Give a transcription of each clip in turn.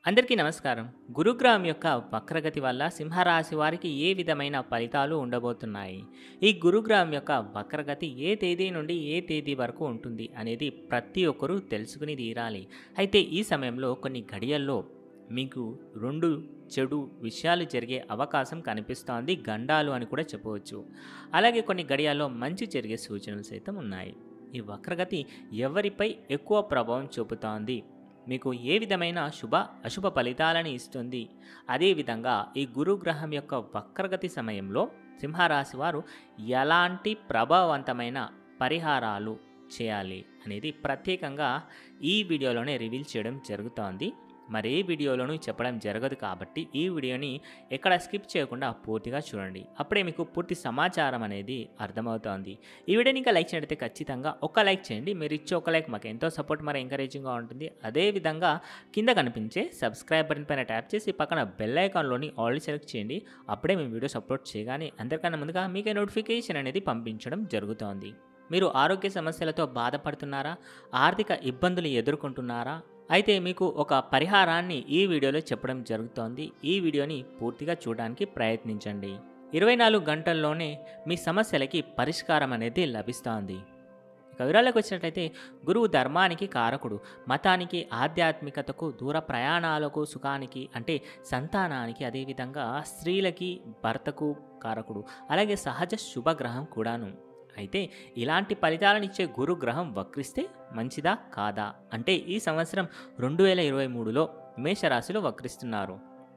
అందరికీ నమస్కారం గురుగ్రహం యొక్క వక్రగతి వల్ల సింహరాశి వారికి ఏ విధమైన ఫలితాలు ఉండబోతున్నాయి ఈ గురుగ్రహం యొక్క వక్రగతి ఏ తేదీ నుండి ఏ తేదీ వరకు ఉంటుంది అనేది ప్రతి ఒక్కరూ తెలుసుకుని తీరాలి అయితే ఈ సమయంలో కొన్ని గడియల్లో మీకు రెండు చెడు విషయాలు జరిగే అవకాశం కనిపిస్తోంది గండాలు అని కూడా చెప్పవచ్చు అలాగే కొన్ని గడియాల్లో మంచి జరిగే సూచనలు సైతం ఉన్నాయి ఈ వక్రగతి ఎవరిపై ఎక్కువ ప్రభావం చూపుతోంది మీకు ఏ విధమైన శుభ అశుభ ఫలితాలను ఇస్తుంది అదేవిధంగా ఈ గురుగ్రహం యొక్క వక్రగతి సమయంలో సింహరాశి వారు ఎలాంటి ప్రభావవంతమైన పరిహారాలు చేయాలి అనేది ప్రత్యేకంగా ఈ వీడియోలోనే రివీల్ చేయడం జరుగుతోంది మరి ఏ వీడియోలోనూ చెప్పడం జరగదు కాబట్టి ఈ వీడియోని ఎక్కడ స్కిప్ చేయకుండా పూర్తిగా చూడండి అప్పుడే మీకు పూర్తి సమాచారం అనేది అర్థమవుతోంది ఈ వీడియోని ఇంకా లైక్ చేయడానికి ఖచ్చితంగా ఒక లైక్ చేయండి మీరు ఇచ్చే ఒక లైక్ మాకు ఎంతో సపోర్ట్ మరి ఎంకరేజింగ్గా ఉంటుంది అదేవిధంగా కింద కనిపించే సబ్స్క్రైబ్ బటన్ పైన ట్యాప్ చేసి పక్కన బెల్ ఐకాన్లోని ఆల్రెడీ సెలెక్ట్ చేయండి అప్పుడే మేము వీడియోస్ అప్లోడ్ చేయగానే అందరికన్నా ముందుగా మీకే నోటిఫికేషన్ అనేది పంపించడం జరుగుతోంది మీరు ఆరోగ్య సమస్యలతో బాధపడుతున్నారా ఆర్థిక ఇబ్బందులు ఎదుర్కొంటున్నారా అయితే మీకు ఒక పరిహారాన్ని ఈ వీడియోలో చెప్పడం జరుగుతోంది ఈ వీడియోని పూర్తిగా చూడడానికి ప్రయత్నించండి ఇరవై నాలుగు గంటల్లోనే మీ సమస్యలకి పరిష్కారం అనేది లభిస్తోంది ఇక వివరాలకు వచ్చినట్లయితే గురువు ధర్మానికి కారకుడు మతానికి ఆధ్యాత్మికతకు దూర ప్రయాణాలకు సుఖానికి అంటే సంతానానికి అదేవిధంగా స్త్రీలకి భర్తకు కారకుడు అలాగే సహజ శుభగ్రహం కూడాను అయితే ఇలాంటి ఫలితాలను ఇచ్చే గురుగ్రహం వక్రిస్తే మంచిదా కాదా అంటే ఈ సంవత్సరం రెండు వేల ఇరవై మూడులో మేషరాశిలో వక్రిస్తున్నారు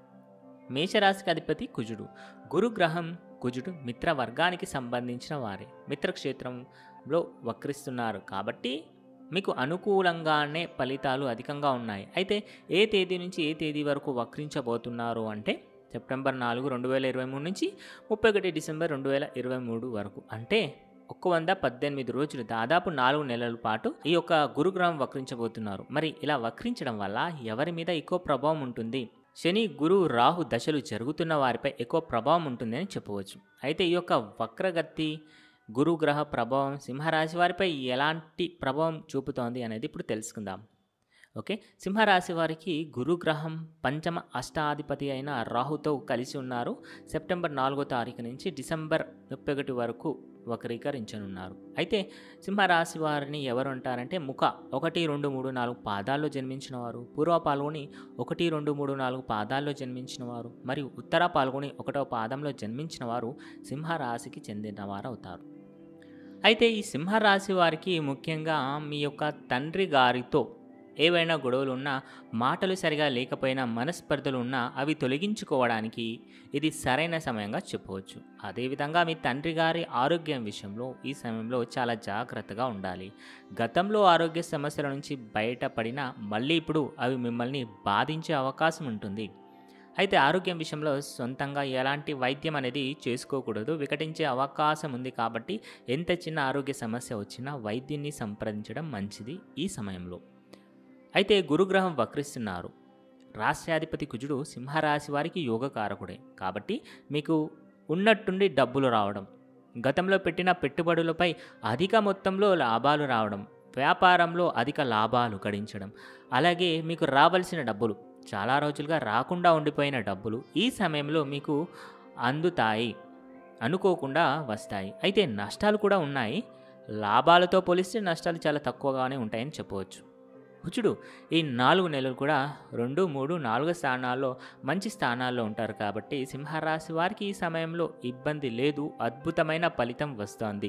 మేషరాశికి అధిపతి కుజుడు గురుగ్రహం కుజుడు మిత్ర వర్గానికి సంబంధించిన వారే మిత్రక్షేత్రంలో వక్రిస్తున్నారు కాబట్టి మీకు అనుకూలంగానే ఫలితాలు అధికంగా ఉన్నాయి అయితే ఏ తేదీ నుంచి ఏ తేదీ వరకు వక్రించబోతున్నారు అంటే సెప్టెంబర్ నాలుగు రెండు వేల ఇరవై మూడు నుంచి ముప్పై ఒకటి డిసెంబర్ రెండు వేల ఇరవై మూడు వరకు అంటే ఒక్క వంద పద్దెనిమిది రోజులు దాదాపు నాలుగు నెలల పాటు ఈ యొక్క గురుగ్రహం వక్రించబోతున్నారు మరి ఇలా వక్రించడం వల్ల ఎవరి మీద ఎక్కువ ప్రభావం ఉంటుంది శని గురు రాహు దశలు జరుగుతున్న వారిపై ఎక్కువ ప్రభావం ఉంటుంది అని చెప్పవచ్చు అయితే ఈ యొక్క వక్రగతి గురుగ్రహ ప్రభావం సింహరాశి వారిపై ఎలాంటి ప్రభావం చూపుతోంది అనేది ఇప్పుడు తెలుసుకుందాం ఓకే సింహరాశి వారికి గురుగ్రహం పంచమ అష్టాధిపతి అయిన రాహుతో కలిసి ఉన్నారు సెప్టెంబర్ నాలుగో తారీఖు నుంచి డిసెంబర్ ముప్పై ఒకటి వరకు వక్రీకరించనున్నారు అయితే సింహరాశి వారిని ఎవరు అంటారంటే ముఖ ఒకటి రెండు మూడు నాలుగు పాదాల్లో జన్మించిన వారు పూర్వ పాల్గొని ఒకటి రెండు మూడు నాలుగు పాదాల్లో జన్మించిన వారు మరియు ఉత్తర పాల్గొని ఒకటో పాదంలో జన్మించిన వారు సింహరాశికి చెందిన వారు అవుతారు అయితే ఈ సింహరాశి వారికి ముఖ్యంగా మీ యొక్క తండ్రి గారితో ఏవైనా గొడవలు ఉన్నా మాటలు సరిగా లేకపోయినా మనస్పర్ధలు ఉన్నా అవి తొలగించుకోవడానికి ఇది సరైన సమయంగా చెప్పవచ్చు అదేవిధంగా మీ తండ్రి గారి ఆరోగ్యం విషయంలో ఈ సమయంలో చాలా జాగ్రత్తగా ఉండాలి గతంలో ఆరోగ్య సమస్యల నుంచి బయటపడినా మళ్ళీ ఇప్పుడు అవి మిమ్మల్ని బాధించే అవకాశం ఉంటుంది అయితే ఆరోగ్యం విషయంలో సొంతంగా ఎలాంటి వైద్యం అనేది చేసుకోకూడదు వికటించే అవకాశం ఉంది కాబట్టి ఎంత చిన్న ఆరోగ్య సమస్య వచ్చినా వైద్యున్ని సంప్రదించడం మంచిది ఈ సమయంలో అయితే గురుగ్రహం వక్రిస్తున్నారు రాష్ట్రాధిపతి కుజుడు సింహరాశి వారికి యోగకారకుడే కాబట్టి మీకు ఉన్నట్టుండి డబ్బులు రావడం గతంలో పెట్టిన పెట్టుబడులపై అధిక మొత్తంలో లాభాలు రావడం వ్యాపారంలో అధిక లాభాలు గడించడం అలాగే మీకు రావాల్సిన డబ్బులు చాలా రోజులుగా రాకుండా ఉండిపోయిన డబ్బులు ఈ సమయంలో మీకు అందుతాయి అనుకోకుండా వస్తాయి అయితే నష్టాలు కూడా ఉన్నాయి లాభాలతో పోలిస్తే నష్టాలు చాలా తక్కువగానే ఉంటాయని చెప్పవచ్చు కుజుడు ఈ నాలుగు నెలలు కూడా రెండు మూడు నాలుగు స్థానాల్లో మంచి స్థానాల్లో ఉంటారు కాబట్టి సింహరాశి వారికి ఈ సమయంలో ఇబ్బంది లేదు అద్భుతమైన ఫలితం వస్తోంది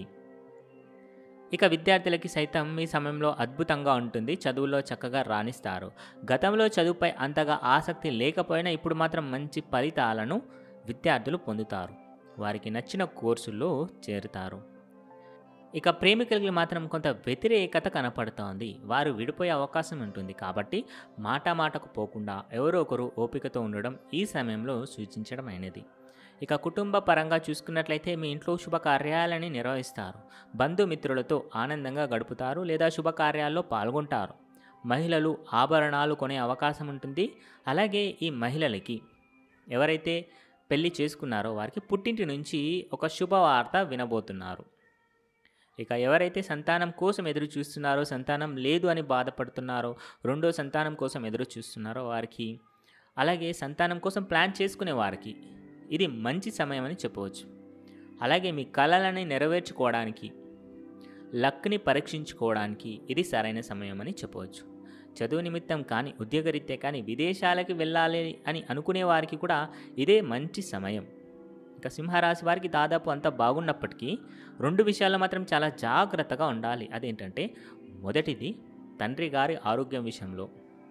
ఇక విద్యార్థులకి సైతం ఈ సమయంలో అద్భుతంగా ఉంటుంది చదువులో చక్కగా రాణిస్తారు గతంలో చదువుపై అంతగా ఆసక్తి లేకపోయినా ఇప్పుడు మాత్రం మంచి ఫలితాలను విద్యార్థులు పొందుతారు వారికి నచ్చిన కోర్సుల్లో చేరుతారు ఇక ప్రేమికులకి మాత్రం కొంత వ్యతిరేకత కనపడుతోంది వారు విడిపోయే అవకాశం ఉంటుంది కాబట్టి మాట మాటకు పోకుండా ఎవరో ఒకరు ఓపికతో ఉండడం ఈ సమయంలో సూచించడం అయినది ఇక కుటుంబ పరంగా చూసుకున్నట్లయితే మీ ఇంట్లో శుభకార్యాలని నిర్వహిస్తారు బంధుమిత్రులతో ఆనందంగా గడుపుతారు లేదా శుభకార్యాల్లో పాల్గొంటారు మహిళలు ఆభరణాలు కొనే అవకాశం ఉంటుంది అలాగే ఈ మహిళలకి ఎవరైతే పెళ్లి చేసుకున్నారో వారికి పుట్టింటి నుంచి ఒక శుభవార్త వినబోతున్నారు ఇక ఎవరైతే సంతానం కోసం ఎదురు చూస్తున్నారో సంతానం లేదు అని బాధపడుతున్నారో రెండో సంతానం కోసం ఎదురు చూస్తున్నారో వారికి అలాగే సంతానం కోసం ప్లాన్ చేసుకునే వారికి ఇది మంచి సమయం అని చెప్పవచ్చు అలాగే మీ కళలని నెరవేర్చుకోవడానికి లక్ని పరీక్షించుకోవడానికి ఇది సరైన సమయం అని చెప్పవచ్చు చదువు నిమిత్తం కానీ ఉద్యోగరీత్యా కానీ విదేశాలకి వెళ్ళాలి అని అనుకునే వారికి కూడా ఇదే మంచి సమయం ఇంకా సింహరాశి వారికి దాదాపు అంతా బాగున్నప్పటికీ రెండు విషయాల్లో మాత్రం చాలా జాగ్రత్తగా ఉండాలి అదేంటంటే మొదటిది తండ్రి గారి ఆరోగ్యం విషయంలో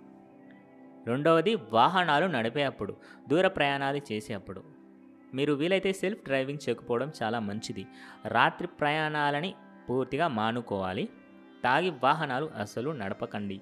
రెండవది వాహనాలు నడిపేటప్పుడు దూర ప్రయాణాలు చేసేటప్పుడు మీరు వీలైతే సెల్ఫ్ డ్రైవింగ్ చేయకపోవడం చాలా మంచిది రాత్రి ప్రయాణాలని పూర్తిగా మానుకోవాలి తాగి వాహనాలు అసలు నడపకండి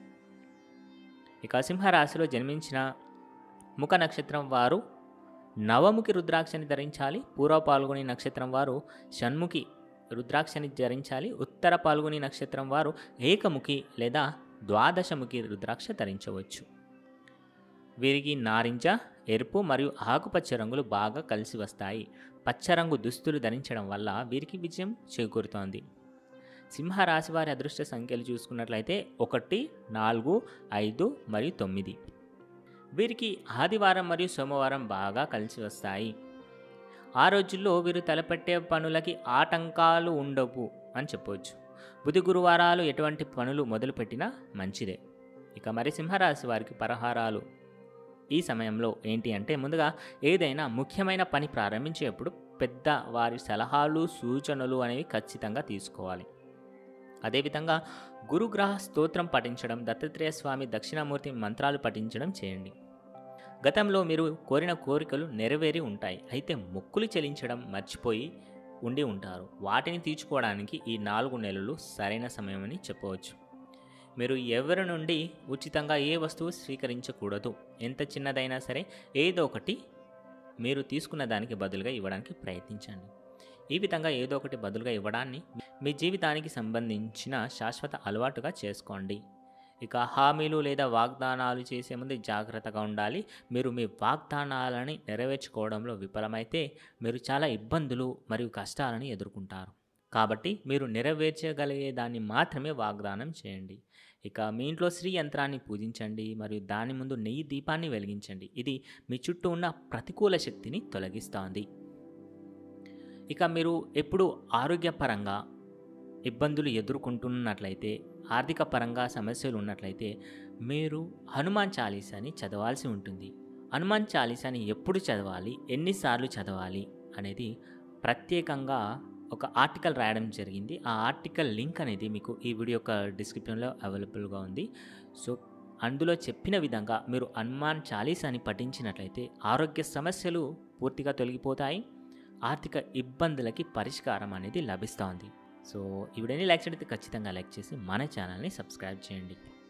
ఇక సింహరాశిలో జన్మించిన ముఖ నక్షత్రం వారు నవముఖి రుద్రాక్షని ధరించాలి పూర్వ పాల్గొని నక్షత్రం వారు షణ్ముఖి రుద్రాక్షని ధరించాలి ఉత్తర పాల్గొని నక్షత్రం వారు ఏకముఖి లేదా ద్వాదశముఖి రుద్రాక్ష ధరించవచ్చు వీరికి నారింజ ఎరుపు మరియు ఆకుపచ్చ రంగులు బాగా కలిసి వస్తాయి పచ్చరంగు దుస్తులు ధరించడం వల్ల వీరికి విజయం చేకూరుతోంది సింహరాశి వారి అదృష్ట సంఖ్యలు చూసుకున్నట్లయితే ఒకటి నాలుగు ఐదు మరియు తొమ్మిది వీరికి ఆదివారం మరియు సోమవారం బాగా కలిసి వస్తాయి ఆ రోజుల్లో వీరు తలపెట్టే పనులకి ఆటంకాలు ఉండవు అని చెప్పవచ్చు బుధి గురువారాలు ఎటువంటి పనులు మొదలుపెట్టినా మంచిదే ఇక మరి సింహరాశి వారికి పరిహారాలు ఈ సమయంలో ఏంటి అంటే ముందుగా ఏదైనా ముఖ్యమైన పని ప్రారంభించేటప్పుడు పెద్ద వారి సలహాలు సూచనలు అనేవి ఖచ్చితంగా తీసుకోవాలి అదేవిధంగా గురుగ్రహ స్తోత్రం పఠించడం దత్తాత్రేయ స్వామి దక్షిణామూర్తి మంత్రాలు పఠించడం చేయండి గతంలో మీరు కోరిన కోరికలు నెరవేరి ఉంటాయి అయితే మొక్కులు చెల్లించడం మర్చిపోయి ఉండి ఉంటారు వాటిని తీర్చుకోవడానికి ఈ నాలుగు నెలలు సరైన సమయమని చెప్పవచ్చు మీరు ఎవరి నుండి ఉచితంగా ఏ వస్తువు స్వీకరించకూడదు ఎంత చిన్నదైనా సరే ఏదో ఒకటి మీరు తీసుకున్న దానికి బదులుగా ఇవ్వడానికి ప్రయత్నించండి ఈ విధంగా ఏదో ఒకటి బదులుగా ఇవ్వడాన్ని మీ జీవితానికి సంబంధించిన శాశ్వత అలవాటుగా చేసుకోండి ఇక హామీలు లేదా వాగ్దానాలు చేసే ముందు జాగ్రత్తగా ఉండాలి మీరు మీ వాగ్దానాలని నెరవేర్చుకోవడంలో విఫలమైతే మీరు చాలా ఇబ్బందులు మరియు కష్టాలను ఎదుర్కొంటారు కాబట్టి మీరు నెరవేర్చగలిగే దాన్ని మాత్రమే వాగ్దానం చేయండి ఇక మీ ఇంట్లో శ్రీ యంత్రాన్ని పూజించండి మరియు దాని ముందు నెయ్యి దీపాన్ని వెలిగించండి ఇది మీ చుట్టూ ఉన్న ప్రతికూల శక్తిని తొలగిస్తోంది ఇక మీరు ఎప్పుడు ఆరోగ్యపరంగా ఇబ్బందులు ఎదుర్కొంటున్నట్లయితే ఆర్థిక పరంగా సమస్యలు ఉన్నట్లయితే మీరు హనుమాన్ చాలీసాని చదవాల్సి ఉంటుంది హనుమాన్ చాలీసాని ఎప్పుడు చదవాలి ఎన్నిసార్లు చదవాలి అనేది ప్రత్యేకంగా ఒక ఆర్టికల్ రాయడం జరిగింది ఆ ఆర్టికల్ లింక్ అనేది మీకు ఈ వీడియో యొక్క డిస్క్రిప్షన్లో అవైలబుల్గా ఉంది సో అందులో చెప్పిన విధంగా మీరు హనుమాన్ చాలీసాని పఠించినట్లయితే ఆరోగ్య సమస్యలు పూర్తిగా తొలగిపోతాయి ఆర్థిక ఇబ్బందులకి పరిష్కారం అనేది లభిస్తోంది సో ఈ వీడియోని లైక్ చేయడానికి ఖచ్చితంగా లైక్ చేసి మన ఛానల్ని సబ్స్క్రైబ్ చేయండి